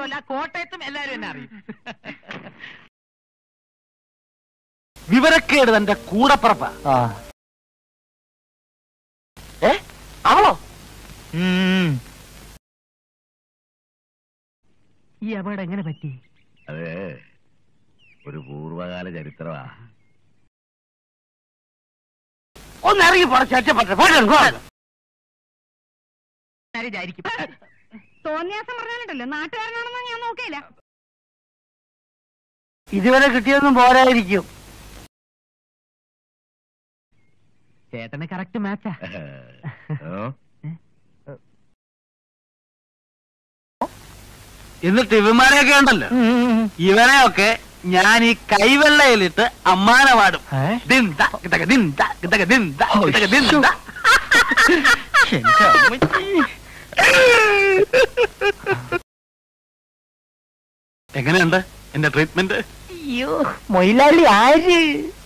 മാത്രമല്ല കോട്ടയത്തും എല്ലാരും എന്നെ അറിയും വിവരക്കേട് തന്റെ കൂടപ്പുറപ്പ ആ ഏ അവളോ ഈ അപകടം എങ്ങനെ പറ്റി അത് ഒരു പൂർവകാല ചരിത്രമാ ഒന്ന് ഇറങ്ങി പടച്ചേറ്റപ്പെട്ടെ വിചാരിക്കും തോന്നിയാസം പറഞ്ഞാലുണ്ടല്ലോ നാട്ടുകാരനാണെന്ന് ഞാൻ നോക്കിയില്ല ഇതുവരെ കിട്ടിയൊന്നും പോരായിരിക്കും ചേട്ടന് കറക്റ്റ് മാച്ചാ ഓ? എന്നിട്ട് ഇവന്മാരെയൊക്കെ ഉണ്ടല്ലോ ഇവനെയൊക്കെ ഞാൻ ഈ കൈവെള്ളയിലിട്ട് അമ്മാന പാടും ഏ? ദിന്ത, കിതക ദിന്ത, കിതക ദിന്ത, കിതക ദിന്ത. എന്റെ അമ്മച്ചി. എങ്ങനെയുണ്ട് എന്റെ ട്രീറ്റ്മെന്റ് അയ്യോ മൊയിലാളി ആര്